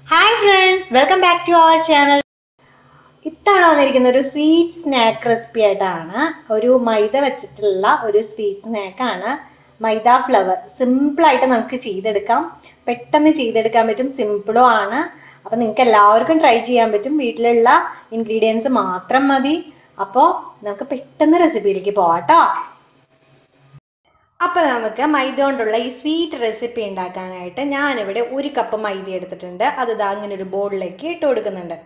hi friends welcome back to our channel ഇത്തവണ വന്നിരിക്കുന്ന ഒരു സ്വീറ്റ് സ്നാക്ക് റെസിപ്പി ആയിട്ടാണ് ഒരു മൈദ വെച്ചിട്ടുള്ള ഒരു സ്വീറ്റ് സ്നാക്കാണ് മൈദ ഫ്ലവർ സിമ്പിൾ ആയിട്ട് നമുക്ക് ചെയ്തെടുക്കാം പെട്ടെന്ന് ചെയ്തെടുക്കാൻ പറ്റും സിമ്പിളും ആണ് അപ്പൊ നിങ്ങൾക്ക് എല്ലാവർക്കും ട്രൈ ചെയ്യാൻ പറ്റും വീട്ടിലുള്ള ഇൻഗ്രീഡിയൻസ് മാത്രം മതി അപ്പോൾ നമുക്ക് പെട്ടെന്ന് റെസിപ്പിയിലേക്ക് പോവാം ട്ടോ അപ്പോൾ നമുക്ക് മൈദ കൊണ്ടുള്ള ഈ സ്വീറ്റ് റെസിപ്പി ഉണ്ടാക്കാനായിട്ട് ഞാനിവിടെ ഒരു കപ്പ് മൈദ എടുത്തിട്ടുണ്ട് അത് ഇതാ ഇങ്ങനെ ഒരു ബോളിലേക്ക് ഇട്ട് കൊടുക്കുന്നുണ്ട്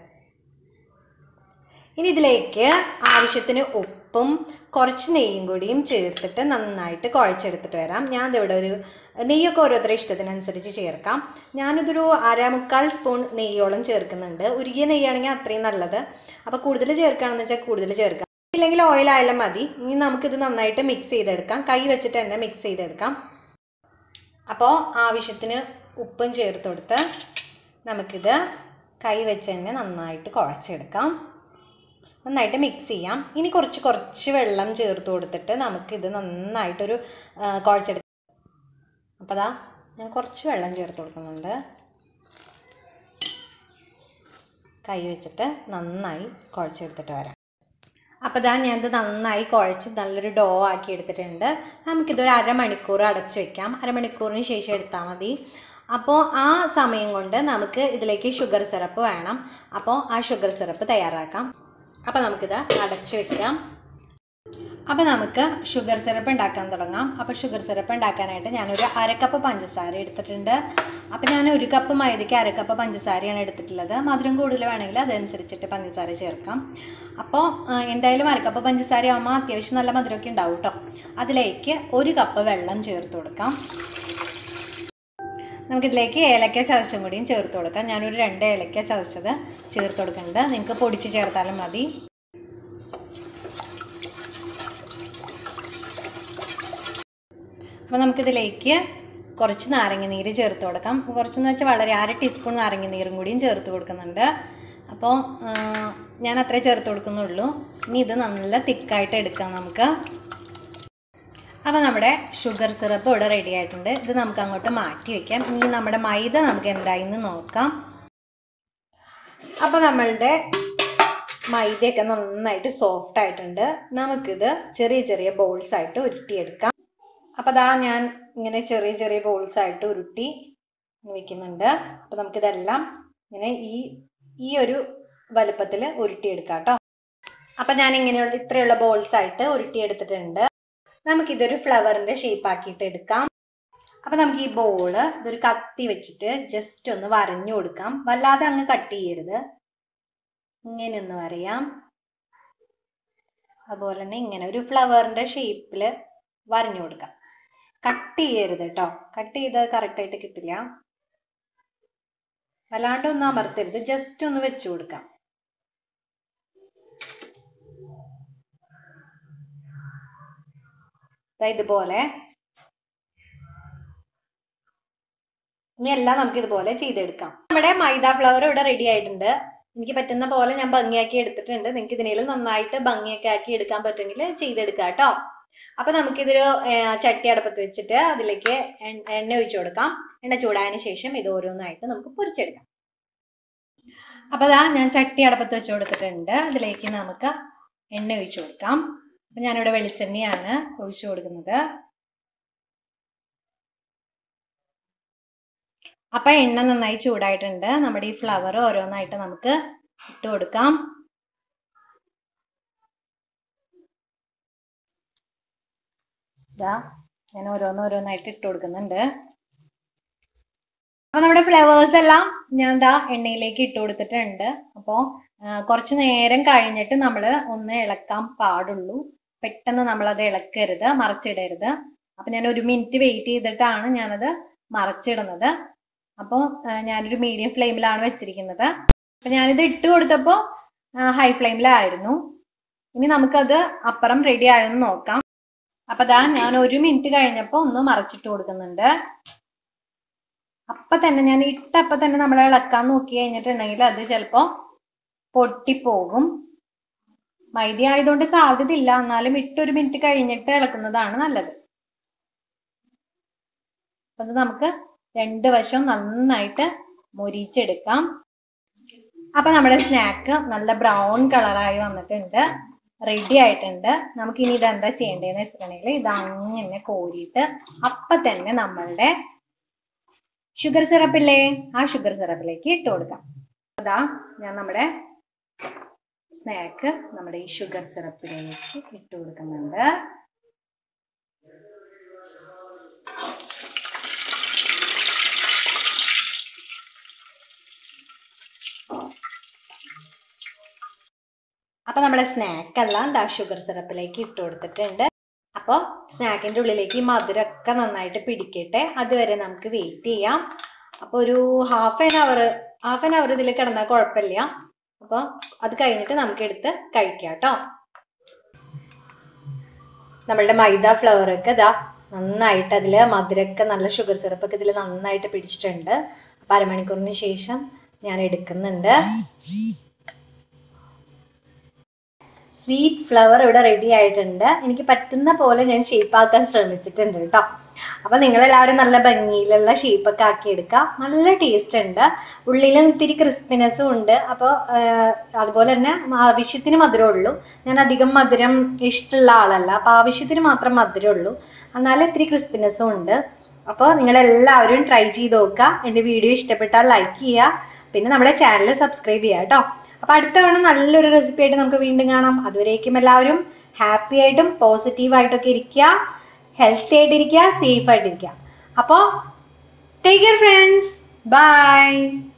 ഇനി ഇതിലേക്ക് ആവശ്യത്തിന് ഉപ്പും കുറച്ച് നെയ്യും കൂടിയും ചേർത്തിട്ട് നന്നായിട്ട് കുഴച്ചെടുത്തിട്ട് വരാം ഞാൻ ഇവിടെ ഒരു നെയ്യൊക്കെ ഓരോരുത്തരുടെ ഇഷ്ടത്തിനനുസരിച്ച് ചേർക്കാം ഞാനിതൊരു അരമുക്കാൽ സ്പൂൺ നെയ്യോളം ചേർക്കുന്നുണ്ട് ഉരുകിയ നെയ്യാണെങ്കിൽ അത്രയും നല്ലത് അപ്പോൾ കൂടുതൽ ചേർക്കുകയാണെന്ന് വെച്ചാൽ കൂടുതൽ ചേർക്കാം ഇല്ലെങ്കിൽ ഓയിൽ ആയാലും മതി ഇനി നമുക്കിത് നന്നായിട്ട് മിക്സ് ചെയ്തെടുക്കാം കൈ വെച്ചിട്ട് തന്നെ മിക്സ് ചെയ്തെടുക്കാം അപ്പോൾ ആവശ്യത്തിന് ഉപ്പും ചേർത്ത് കൊടുത്ത് നമുക്കിത് കൈ വെച്ച് തന്നെ നന്നായിട്ട് കുഴച്ചെടുക്കാം നന്നായിട്ട് മിക്സ് ചെയ്യാം ഇനി കുറച്ച് കുറച്ച് വെള്ളം ചേർത്ത് കൊടുത്തിട്ട് നമുക്കിത് നന്നായിട്ടൊരു കുഴച്ചെടുക്കാം അപ്പോൾ അതാ ഞാൻ കുറച്ച് വെള്ളം ചേർത്ത് കൊടുക്കുന്നുണ്ട് കൈ വെച്ചിട്ട് നന്നായി കുഴച്ചെടുത്തിട്ട് വരാം അപ്പോൾ ഇതാ ഞാനിത് നന്നായി കുഴച്ച് നല്ലൊരു ഡോ ആക്കി എടുത്തിട്ടുണ്ട് നമുക്കിതൊരു അരമണിക്കൂർ അടച്ചു വെക്കാം അരമണിക്കൂറിന് ശേഷം എടുത്താൽ മതി അപ്പോൾ ആ സമയം കൊണ്ട് നമുക്ക് ഇതിലേക്ക് ഷുഗർ സിറപ്പ് വേണം അപ്പോൾ ആ ഷുഗർ സിറപ്പ് തയ്യാറാക്കാം അപ്പോൾ നമുക്കിത് അടച്ചു വെക്കാം അപ്പോൾ നമുക്ക് ഷുഗർ സിറപ്പ് ഉണ്ടാക്കാൻ തുടങ്ങാം അപ്പോൾ ഷുഗർ സിറപ്പ് ഉണ്ടാക്കാനായിട്ട് ഞാനൊരു അരക്കപ്പ് പഞ്ചസാര എടുത്തിട്ടുണ്ട് അപ്പോൾ ഞാൻ ഒരു കപ്പ് മൈദയ്ക്ക് അരക്കപ്പ് പഞ്ചസാരയാണ് എടുത്തിട്ടുള്ളത് മധുരം കൂടുതൽ വേണമെങ്കിൽ അതനുസരിച്ചിട്ട് പഞ്ചസാര ചേർക്കാം അപ്പോൾ എന്തായാലും അരക്കപ്പ് പഞ്ചസാര ആകുമ്പോൾ അത്യാവശ്യം നല്ല മധുരമൊക്കെ ഉണ്ടാവും കേട്ടോ അതിലേക്ക് ഒരു കപ്പ് വെള്ളം ചേർത്ത് കൊടുക്കാം നമുക്കിതിലേക്ക് ഏലക്ക ചതച്ചും കൂടിയും ചേർത്ത് കൊടുക്കാം ഞാനൊരു രണ്ട് ഏലക്ക ചതച്ചത് ചേർത്ത് കൊടുക്കുന്നുണ്ട് നിങ്ങൾക്ക് പൊടിച്ച് ചേർത്താലും മതി അപ്പോൾ നമുക്കിതിലേക്ക് കുറച്ച് നാരങ്ങ നീര് ചേർത്ത് കൊടുക്കാം കുറച്ചെന്ന് വെച്ചാൽ വളരെ അര ടീസ്പൂൺ നാരങ്ങ നീരും കൂടിയും ചേർത്ത് കൊടുക്കുന്നുണ്ട് അപ്പോൾ ഞാൻ അത്രേ ചേർത്ത് കൊടുക്കുന്നുള്ളൂ ഇനി ഇത് നല്ല തിക്കായിട്ട് എടുക്കാം നമുക്ക് അപ്പോൾ നമ്മുടെ ഷുഗർ സിറപ്പ് ഇവിടെ റെഡി ആയിട്ടുണ്ട് ഇത് നമുക്ക് അങ്ങോട്ട് മാറ്റി വയ്ക്കാം ഇനി നമ്മുടെ മൈദ നമുക്ക് എന്തായിന്ന് നോക്കാം അപ്പോൾ നമ്മളുടെ മൈദയൊക്കെ നന്നായിട്ട് സോഫ്റ്റ് ആയിട്ടുണ്ട് നമുക്കിത് ചെറിയ ചെറിയ ബോൾസ് ആയിട്ട് ഉരുട്ടിയെടുക്കാം അപ്പോൾ അതാ ഞാൻ ഇങ്ങനെ ചെറിയ ചെറിയ ബോൾസ് ആയിട്ട് ഉരുട്ടി വെക്കുന്നുണ്ട് അപ്പോൾ നമുക്കിതെല്ലാം ഇങ്ങനെ ഈ ഈ ഒരു വലുപ്പത്തിൽ ഉരുട്ടിയെടുക്കാം കേട്ടോ അപ്പം ഞാൻ ഇങ്ങനെയുള്ള ഇത്രയുള്ള ബോൾസ് ആയിട്ട് ഉരുട്ടിയെടുത്തിട്ടുണ്ട് നമുക്കിതൊരു ഫ്ലവറിന്റെ ഷേപ്പ് ആക്കിയിട്ട് എടുക്കാം അപ്പൊ നമുക്ക് ഈ ബോള് ഇതൊരു കത്തി വെച്ചിട്ട് ജസ്റ്റ് ഒന്ന് വരഞ്ഞു കൊടുക്കാം വല്ലാതെ അങ്ങ് കട്ട് ചെയ്യരുത് ഇങ്ങനെ ഒന്ന് വരയാം അതുപോലെ തന്നെ ഇങ്ങനെ ഒരു ഫ്ലവറിന്റെ ഷേപ്പിൽ വരഞ്ഞു കൊടുക്കാം കട്ട് ചെയ്യരുത് കേട്ടോ കട്ട് ചെയ്ത് കറക്റ്റ് ആയിട്ട് കിട്ടില്ല വല്ലാണ്ട് ഒന്നും അമർത്തരുത് ജസ്റ്റ് ഒന്ന് വെച്ചു കൊടുക്കാം ഇതുപോലെ ഇനി എല്ലാം നമുക്ക് ഇതുപോലെ ചെയ്തെടുക്കാം നമ്മുടെ മൈദ ഫ്ലവർ ഇവിടെ റെഡി ആയിട്ടുണ്ട് എനിക്ക് പറ്റുന്ന പോലെ ഞാൻ ഭംഗിയാക്കി എടുത്തിട്ടുണ്ട് നിങ്ങൾക്ക് ഇതിനേലും നന്നായിട്ട് ഭംഗിയൊക്കെ ആക്കി എടുക്കാൻ പറ്റുമെങ്കിൽ ചെയ്തെടുക്കാം കേട്ടോ അപ്പൊ നമുക്കിതൊരു ചട്ടി അടപ്പത്ത് വെച്ചിട്ട് അതിലേക്ക് എണ്ണ ഒഴിച്ചു കൊടുക്കാം എണ്ണ ചൂടായതിനു ശേഷം ഇത് ഓരോന്നായിട്ട് നമുക്ക് പൊരിച്ചെടുക്കാം അപ്പൊ അതാ ഞാൻ ചട്ടി അടപ്പത്ത് വെച്ച് കൊടുത്തിട്ടുണ്ട് അതിലേക്ക് നമുക്ക് എണ്ണ ഒഴിച്ചു കൊടുക്കാം അപ്പൊ ഞാനിവിടെ വെളിച്ചെണ്ണയാണ് ഒഴിച്ചു കൊടുക്കുന്നത് അപ്പൊ എണ്ണ നന്നായി ചൂടായിട്ടുണ്ട് നമ്മുടെ ഈ ഫ്ലവർ ഓരോന്നായിട്ട് നമുക്ക് ഇട്ട് കൊടുക്കാം ഇതാ ഞാൻ ഓരോന്നോരോന്നായിട്ട് ഇട്ട് കൊടുക്കുന്നുണ്ട് അപ്പൊ നമ്മുടെ ഫ്ലവേഴ്സ് എല്ലാം ഞാൻ ദാ എണ്ണയിലേക്ക് ഇട്ട് കൊടുത്തിട്ടുണ്ട് അപ്പോ കുറച്ച് നേരം കഴിഞ്ഞിട്ട് നമ്മൾ ഒന്ന് ഇളക്കാൻ പാടുള്ളൂ പെട്ടെന്ന് നമ്മൾ അത് ഇളക്കരുത് മറച്ചിടരുത് അപ്പൊ ഞാൻ ഒരു മിനിറ്റ് വെയിറ്റ് ചെയ്തിട്ടാണ് ഞാനത് മറച്ചിടുന്നത് അപ്പോൾ ഞാനൊരു മീഡിയം ഫ്ലെയിമിലാണ് വെച്ചിരിക്കുന്നത് അപ്പൊ ഞാനിത് ഇട്ട് കൊടുത്തപ്പോൾ ഹൈ ഫ്ലെയിമിലായിരുന്നു ഇനി നമുക്കത് അപ്പുറം റെഡി ആയെന്ന് നോക്കാം അപ്പൊ ദാ ഞാൻ ഒരു മിനിറ്റ് കഴിഞ്ഞപ്പോ ഒന്ന് മറച്ചിട്ട് കൊടുക്കുന്നുണ്ട് അപ്പൊ തന്നെ ഞാൻ ഇട്ടപ്പോ തന്നെ നമ്മൾ ഇളക്കാൻ നോക്കി കഴിഞ്ഞിട്ടുണ്ടെങ്കിൽ അത് ചിലപ്പോ പൊട്ടിപ്പോകും മൈദ ആയതുകൊണ്ട് സാധ്യത ഇല്ല എന്നാലും ഇട്ടൊരു മിനിറ്റ് കഴിഞ്ഞിട്ട് ഇളക്കുന്നതാണ് നല്ലത് അപ്പൊ ഇത് നമുക്ക് രണ്ട് വശം നന്നായിട്ട് മൊരിച്ചെടുക്കാം അപ്പൊ നമ്മുടെ സ്നാക്ക് നല്ല ബ്രൗൺ കളറായി വന്നിട്ടുണ്ട് റെഡി ആയിട്ടുണ്ട് നമുക്ക് ഇനി ഇതെന്താ ചെയ്യേണ്ടതെന്ന് വെച്ചിട്ടുണ്ടെങ്കിൽ ഇത് അങ്ങനെ കോരിയിട്ട് അപ്പൊ തന്നെ നമ്മളുടെ ഷുഗർ സിറപ്പില്ലേ ആ ഷുഗർ സിറപ്പിലേക്ക് ഇട്ട് കൊടുക്കാം അതാ ഞാൻ നമ്മുടെ സ്നാക്ക് നമ്മുടെ ഈ ഷുഗർ സിറപ്പിലേക്ക് ഇട്ട് കൊടുക്കുന്നുണ്ട് അപ്പൊ നമ്മുടെ സ്നാക്ക് എല്ലാം ദാ ഷുഗർ സിറപ്പിലേക്ക് ഇട്ട് കൊടുത്തിട്ടുണ്ട് അപ്പോൾ സ്നാക്കിന്റെ ഉള്ളിലേക്ക് ഈ മധുരമൊക്കെ നന്നായിട്ട് പിടിക്കട്ടെ അതുവരെ നമുക്ക് വെയിറ്റ് ചെയ്യാം അപ്പൊ ഒരു half an hour half an hour ഇതിൽ കിടന്നാൽ കുഴപ്പമില്ല അപ്പൊ അത് കഴിഞ്ഞിട്ട് നമുക്ക് എടുത്ത് കഴിക്കാം കേട്ടോ നമ്മളുടെ മൈദ ഫ്ലവർ ഒക്കെ ഇതാ നന്നായിട്ട് അതില് മധുരമൊക്കെ നല്ല ഷുഗർ സിറപ്പ് ഒക്കെ ഇതിൽ നന്നായിട്ട് പിടിച്ചിട്ടുണ്ട് അപ്പൊ അരമണിക്കൂറിന് ശേഷം ഞാൻ എടുക്കുന്നുണ്ട് സ്വീറ്റ് ഫ്ലവർ ഇവിടെ റെഡി ആയിട്ടുണ്ട് എനിക്ക് പറ്റുന്ന പോലെ ഞാൻ ഷേപ്പ് ആക്കാൻ ശ്രമിച്ചിട്ടുണ്ട് കേട്ടോ അപ്പൊ നിങ്ങളെല്ലാവരും നല്ല ഭംഗിയിലുള്ള ഷേപ്പ് ഒക്കെ ആക്കി എടുക്കുക നല്ല ടേസ്റ്റ് ഉണ്ട് ഉള്ളിൽ ഇത്തിരി ക്രിസ്പിനെസ്സും ഉണ്ട് അപ്പോൾ അതുപോലെ തന്നെ ആവശ്യത്തിന് മധുരം ഉള്ളൂ ഞാൻ അധികം മധുരം ഇഷ്ടമുള്ള ആളല്ല അപ്പൊ ആവശ്യത്തിന് മാത്രം മധുരം ഉള്ളൂ എന്നാലും ഇത്തിരി ക്രിസ്പിനെസ്സും ഉണ്ട് അപ്പോൾ നിങ്ങളെല്ലാവരും ട്രൈ ചെയ്ത് നോക്കുക എൻ്റെ വീഡിയോ ഇഷ്ടപ്പെട്ടാൽ ലൈക്ക് ചെയ്യുക പിന്നെ നമ്മുടെ ചാനൽ സബ്സ്ക്രൈബ് ചെയ്യുക കേട്ടോ അപ്പൊ അടുത്ത തവണ നല്ലൊരു റെസിപ്പി ആയിട്ട് നമുക്ക് വീണ്ടും കാണാം അതുവരേക്കും എല്ലാവരും ഹാപ്പി ആയിട്ടും പോസിറ്റീവ് ആയിട്ടൊക്കെ ഇരിക്കുക ഹെൽത്തി ആയിട്ടിരിക്കുക സേഫ് ആയിട്ടിരിക്കുക അപ്പോൾ ടേക്ക് കെയർ ഫ്രണ്ട്സ് ബൈ